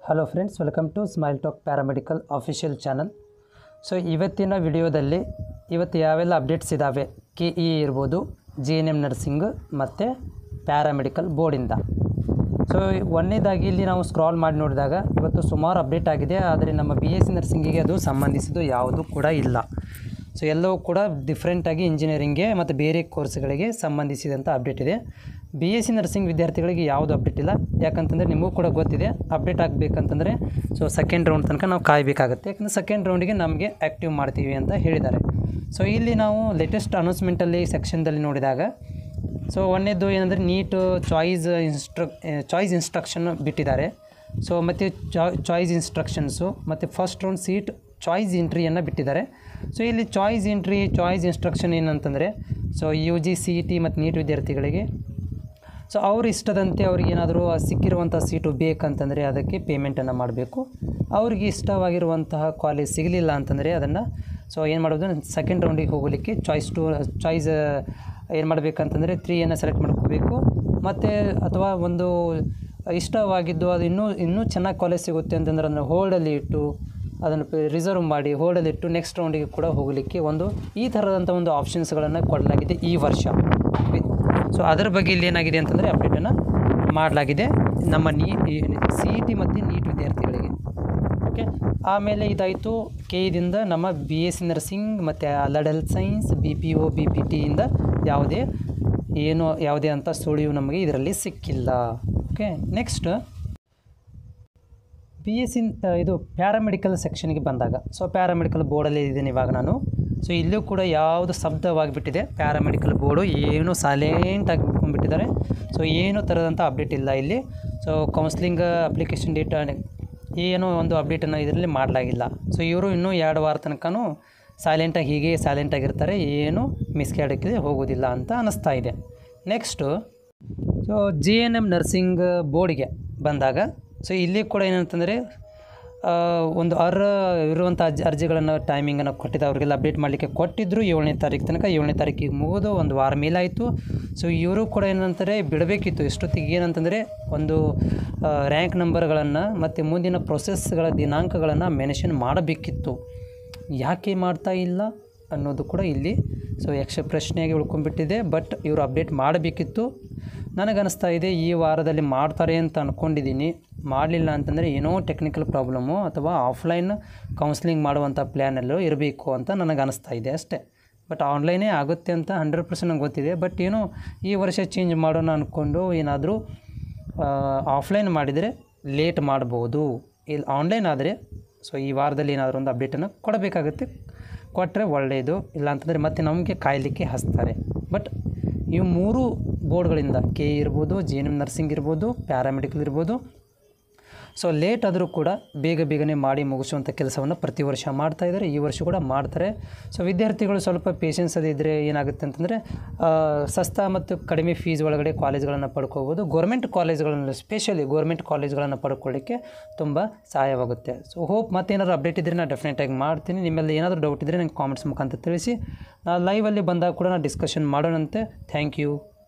hello friends welcome to smile talk paramedical official channel so ಇವತ್ತಿನ ವಿಡಿಯೋದಲ್ಲಿ ಇವತ್ತು ಯಾವೆಲ್ಲ ಅಪ್ಡೇಟ್ಸ್ ಇದ್ದಾವೆ ಕೆ ಇ ಇರ್ಬೋದು ಜಿ ಎನ್ ಎಮ್ ನರ್ಸಿಂಗ್ ಮತ್ತು ಪ್ಯಾರಾಮೆಡಿಕಲ್ ಬೋರ್ಡಿಂದ ಸೊ ಒಂದನೇದಾಗಿ ಇಲ್ಲಿ ನಾವು ಸ್ಕ್ರಾಲ್ ಮಾಡಿ ನೋಡಿದಾಗ ಇವತ್ತು ಸುಮಾರು ಅಪ್ಡೇಟ್ ಆಗಿದೆ ಆದರೆ ನಮ್ಮ ಬಿ ಎಸ್ ಸಿ ನರ್ಸಿಂಗಿಗೆ ಅದು ಸಂಬಂಧಿಸಿದ್ದು ಯಾವುದೂ ಕೂಡ ಇಲ್ಲ ಸೊ ಎಲ್ಲವೂ ಕೂಡ ಡಿಫ್ರೆಂಟಾಗಿ ಇಂಜಿನಿಯರಿಂಗ್ಗೆ ಮತ್ತು ಬೇರೆ ಕೋರ್ಸ್ಗಳಿಗೆ ಸಂಬಂಧಿಸಿದಂಥ ಅಪ್ಡೇಟ್ ಇದೆ ಬಿ ಎಸ್ ಸಿ ನರ್ಸಿಂಗ್ ವಿದ್ಯಾರ್ಥಿಗಳಿಗೆ ಯಾವುದು ಅಪ್ಡೇಟ್ ಇಲ್ಲ ಯಾಕಂತಂದರೆ ನಿಮಗೂ ಕೂಡ ಗೊತ್ತಿದೆ ಅಪ್ಡೇಟ್ ಆಗಬೇಕಂತಂದರೆ ಸೊ ಸೆಕೆಂಡ್ ರೌಂಡ್ ತನಕ ನಾವು ಕಾಯಬೇಕಾಗುತ್ತೆ ಯಾಕಂದರೆ ಸೆಕೆಂಡ್ ರೌಂಡಿಗೆ ನಮಗೆ ಆ್ಯಕ್ಟಿವ್ ಮಾಡ್ತೀವಿ ಅಂತ ಹೇಳಿದ್ದಾರೆ ಸೊ ಇಲ್ಲಿ ನಾವು ಲೇಟೆಸ್ಟ್ ಅನೌನ್ಸ್ಮೆಂಟಲ್ಲಿ ಸೆಕ್ಷನ್ದಲ್ಲಿ ನೋಡಿದಾಗ ಸೊ ಒಂದನೇದು ಏನಂದರೆ ನೀಟ್ ಚಾಯ್ಸ್ ಇನ್ಸ್ಟ್ರಕ್ ಚಾಯ್ಸ್ ಇನ್ಸ್ಟ್ರಕ್ಷನ್ ಬಿಟ್ಟಿದ್ದಾರೆ ಸೊ ಮತ್ತು ಚಾಯ್ಸ್ ಇನ್ಸ್ಟ್ರಕ್ಷನ್ಸು ಮತ್ತು ಫಸ್ಟ್ ರೌಂಡ್ ಸೀಟ್ ಚಾಯ್ಸ್ ಎಂಟ್ರಿಯನ್ನು ಬಿಟ್ಟಿದ್ದಾರೆ ಸೊ ಇಲ್ಲಿ ಚಾಯ್ಸ್ ಎಂಟ್ರಿ ಚಾಯ್ಸ್ ಇನ್ಸ್ಟ್ರಕ್ಷನ್ ಏನಂತಂದರೆ so U G C E T ಮತ್ತು ನೀಟ್ ವಿದ್ಯಾರ್ಥಿಗಳಿಗೆ ಸೊ ಅವ್ರ ಇಷ್ಟದಂತೆ ಅವ್ರಿಗೆ ಏನಾದರೂ ಸಿಕ್ಕಿರುವಂಥ ಸೀಟು ಬೇಕಂತಂದರೆ ಅದಕ್ಕೆ ಪೇಮೆಂಟನ್ನು ಮಾಡಬೇಕು ಅವ್ರಿಗೆ ಇಷ್ಟವಾಗಿರುವಂತಹ ಕಾಲೇಜ್ ಸಿಗಲಿಲ್ಲ ಅಂತಂದರೆ ಅದನ್ನು ಸೊ ಏನು ಮಾಡೋದು ಸೆಕೆಂಡ್ ರೌಂಡಿಗೆ ಹೋಗಲಿಕ್ಕೆ ಚಾಯ್ಸ್ ಟು ಚಾಯ್ಸ್ ಏನು ಮಾಡಬೇಕಂತಂದರೆ ತ್ರೀಯನ್ನು ಸೆಲೆಕ್ಟ್ ಮಾಡ್ಕೋಬೇಕು ಮತ್ತು ಅಥವಾ ಒಂದು ಇಷ್ಟವಾಗಿದ್ದು ಅದು ಇನ್ನೂ ಇನ್ನೂ ಚೆನ್ನಾಗಿ ಕಾಲೇಜ್ ಸಿಗುತ್ತೆ ಅಂತಂದ್ರೆ ಅದನ್ನು ಹೋಲ್ಡಲ್ಲಿ ಇಟ್ಟು ಅದನ್ನು ರಿಸರ್ವ್ ಮಾಡಿ ಹೋಲ್ಡಲ್ಲಿ ಇಟ್ಟು ನೆಕ್ಸ್ಟ್ ರೌಂಡಿಗೆ ಕೂಡ ಹೋಗಲಿಕ್ಕೆ ಒಂದು ಈ ಥರದಂಥ ಒಂದು ಆಪ್ಷನ್ಸ್ಗಳನ್ನು ಕೊಡಲಾಗಿದೆ ಈ ವರ್ಷ ಸೊ ಅದರ ಬಗ್ಗೆ ಇಲ್ಲಿ ಏನಾಗಿದೆ ಅಂತಂದರೆ ಅಪ್ಡೇಟನ್ನು ಮಾಡಲಾಗಿದೆ ನಮ್ಮ ನೀ ಸಿ ಇ ಟಿ ಮತ್ತು ನೀಟ್ ವಿದ್ಯಾರ್ಥಿಗಳಿಗೆ ಓಕೆ ಆಮೇಲೆ ಇದಾಯಿತು ಕೆ ಇದಿಂದ ನಮ್ಮ ಬಿ ಎಸ್ ಸಿ ನರ್ಸಿಂಗ್ ಮತ್ತು allied health science B P O B P ಟಿಯಿಂದ ಯಾವುದೇ ಏನು ಯಾವುದೇ ಅಂತ ಸುಳಿವು ನಮಗೆ ಇದರಲ್ಲಿ ಸಿಕ್ಕಿಲ್ಲ okay next B S C ಇದು ಪ್ಯಾರಾಮೆಡಿಕಲ್ ಸೆಕ್ಷನ್ಗೆ ಬಂದಾಗ ಸೊ ಪ್ಯಾರಾಮೆಡಿಕಲ್ ಬೋರ್ಡಲ್ಲಿ ಇದ್ದೀನಿ ಇವಾಗ ನಾನು ಸೊ ಇಲ್ಲೂ ಕೂಡ ಯಾವುದು ಶಬ್ದವಾಗಿಬಿಟ್ಟಿದೆ ಪ್ಯಾರಾಮೆಡಿಕಲ್ ಬೋರ್ಡು ಏನು ಸೈಲೆಂಟ್ ಆಗಿಬಿಟ್ಟಿದ್ದಾರೆ ಸೊ ಏನು ಥರದಂಥ ಅಪ್ಡೇಟ್ ಇಲ್ಲ ಇಲ್ಲಿ ಸೊ ಕೌನ್ಸ್ಲಿಂಗ್ ಅಪ್ಲಿಕೇಶನ್ ಡೇಟ್ ಏನೋ ಒಂದು ಅಪ್ಡೇಟನ್ನು ಇದರಲ್ಲಿ ಮಾಡಲಾಗಿಲ್ಲ ಸೊ ಇವರು ಇನ್ನೂ ಎರಡು ವಾರ ತನಕನೂ ಸೈಲೆಂಟಾಗಿ ಹೀಗೆ ಸೈಲೆಂಟಾಗಿರ್ತಾರೆ ಏನು ಮಿಸ್ಕ್ಯಾಡಕ್ಕೆ ಹೋಗೋದಿಲ್ಲ ಅಂತ ಅನ್ನಿಸ್ತಾ ಇದೆ next so G N M nursing ಬೋರ್ಡಿಗೆ ಬಂದಾಗ ಸೊ ಇಲ್ಲಿ ಕೂಡ ಏನಂತಂದರೆ ಒಂದು ಅರ್ಹ ಇರುವಂಥ ಅರ್ಜಿ ಅರ್ಜಿಗಳನ್ನು ಟೈಮಿಂಗನ್ನು ಕೊಟ್ಟಿದ್ದು ಅವರಿಗೆಲ್ಲ ಅಪ್ಡೇಟ್ ಮಾಡಲಿಕ್ಕೆ ಕೊಟ್ಟಿದ್ದರು ಏಳನೇ ತಾರೀಕು ತನಕ ಏಳನೇ ತಾರೀಕಿಗೆ ಮುಗಿದು ಒಂದು ವಾರ ಮೇಲಾಯಿತು ಸೊ ಇವರು ಕೂಡ ಏನಂತಾರೆ ಬಿಡಬೇಕಿತ್ತು ಇಷ್ಟೊತ್ತಿಗೆ ಏನಂತಂದರೆ ಒಂದು ರ್ಯಾಂಕ್ ನಂಬರ್ಗಳನ್ನು ಮತ್ತು ಮುಂದಿನ ಪ್ರೊಸೆಸ್ಗಳ ದಿನಾಂಕಗಳನ್ನು ಮೆನ್ಷನ್ ಮಾಡಬೇಕಿತ್ತು ಯಾಕೆ ಮಾಡ್ತಾ ಇಲ್ಲ ಅನ್ನೋದು ಕೂಡ ಇಲ್ಲಿ ಸೊ ಯಕ್ಷ ಪ್ರಶ್ನೆಯಾಗಿ ಉಳ್ಕೊಂಡ್ಬಿಟ್ಟಿದೆ ಬಟ್ ಇವರು ಅಪ್ಡೇಟ್ ಮಾಡಬೇಕಿತ್ತು ನನಗನ್ನಿಸ್ತಾ ಇದೆ ಈ ವಾರದಲ್ಲಿ ಮಾಡ್ತಾರೆ ಅಂತ ಅಂದ್ಕೊಂಡಿದ್ದೀನಿ ಮಾಡಲಿಲ್ಲ ಅಂತಂದರೆ ಏನೋ ಟೆಕ್ನಿಕಲ್ ಪ್ರಾಬ್ಲಮ್ಮು ಅಥವಾ ಆಫ್ಲೈನ್ ಕೌನ್ಸ್ಲಿಂಗ್ ಮಾಡುವಂಥ ಪ್ಲ್ಯಾನಲ್ಲೂ ಇರಬೇಕು ಅಂತ ನನಗೆ ಅನಿಸ್ತಾ ಇದೆ ಅಷ್ಟೇ ಬಟ್ ಆನ್ಲೈನೇ ಆಗುತ್ತೆ ಅಂತ ಹಂಡ್ರೆಡ್ ಪರ್ಸೆಂಟ್ ನಂಗೆ ಗೊತ್ತಿದೆ ಬಟ್ ಏನೋ ಈ ವರ್ಷ ಚೇಂಜ್ ಮಾಡೋಣ ಅಂದ್ಕೊಂಡು ಏನಾದರೂ ಆಫ್ಲೈನ್ ಮಾಡಿದರೆ ಲೇಟ್ ಮಾಡ್ಬೋದು ಇಲ್ಲಿ ಆನ್ಲೈನ್ ಆದರೆ ಸೊ ಈ ವಾರದಲ್ಲಿ ಏನಾದರೂ ಒಂದು ಅಪ್ಡೇಟನ್ನು ಕೊಡಬೇಕಾಗುತ್ತೆ ಕೊಟ್ಟರೆ ಒಳ್ಳೆಯದು ಇಲ್ಲ ಅಂತಂದರೆ ಮತ್ತೆ ನಮಗೆ ಕಾಯಲಿಕ್ಕೆ ಹಚ್ತಾರೆ ಬಟ್ ಇವು ಮೂರು ಬೋರ್ಡ್ಗಳಿಂದ ಕೆ ಇರ್ಬೋದು ಜಿ ಎನ್ ಎಮ್ ನರ್ಸಿಂಗ್ ಇರ್ಬೋದು ಪ್ಯಾರಾಮೆಡಿಕಲ್ ಇರ್ಬೋದು ಸೊ ಲೇಟ್ ಆದರೂ ಕೂಡ ಬೇಗ ಬೇಗನೆ ಮಾಡಿ ಮುಗಿಸುವಂಥ ಕೆಲಸವನ್ನು ಪ್ರತಿ ವರ್ಷ ಮಾಡ್ತಾ ಇದ್ದಾರೆ ಈ ವರ್ಷ ಕೂಡ ಮಾಡ್ತಾರೆ ಸೊ ವಿದ್ಯಾರ್ಥಿಗಳು ಸ್ವಲ್ಪ ಪೇಷನ್ಸ್ ಅದು ಇದ್ದರೆ ಏನಾಗುತ್ತೆ ಅಂತಂದರೆ ಸಸ್ತಾ ಮತ್ತು ಕಡಿಮೆ ಫೀಸ್ ಒಳಗಡೆ ಕಾಲೇಜ್ಗಳನ್ನು ಪಡ್ಕೋಬೋದು ಗೋರ್ಮೆಂಟ್ ಕಾಲೇಜ್ಗಳನ್ನು ಸ್ಪೆಷಲಿ ಗೋರ್ಮೆಂಟ್ ಕಾಲೇಜ್ಗಳನ್ನು ಪಡ್ಕೊಳ್ಳಿಕ್ಕೆ ತುಂಬ ಸಹಾಯವಾಗುತ್ತೆ ಸೊ ಹೋಪ್ ಮತ್ತೇನಾದರೂ ಅಪ್ಡೇಟ್ ಇದ್ದರೆ ನಾನು ಡೆಫಿನೆಟಾಗಿ ಮಾಡ್ತೀನಿ ನಿಮ್ಮಲ್ಲಿ ಏನಾದರೂ ಡೌಟ್ ಇದ್ದರೆ ನಂಗೆ ಕಾಮೆಂಟ್ಸ್ ಮುಖಾಂತರ ತಿಳಿಸಿ ನಾನು ಲೈವಲ್ಲಿ ಬಂದಾಗ ಕೂಡ ನಾನು ಡಿಸ್ಕಷನ್ ಮಾಡೋಣಂತೆ ಥ್ಯಾಂಕ್ ಯು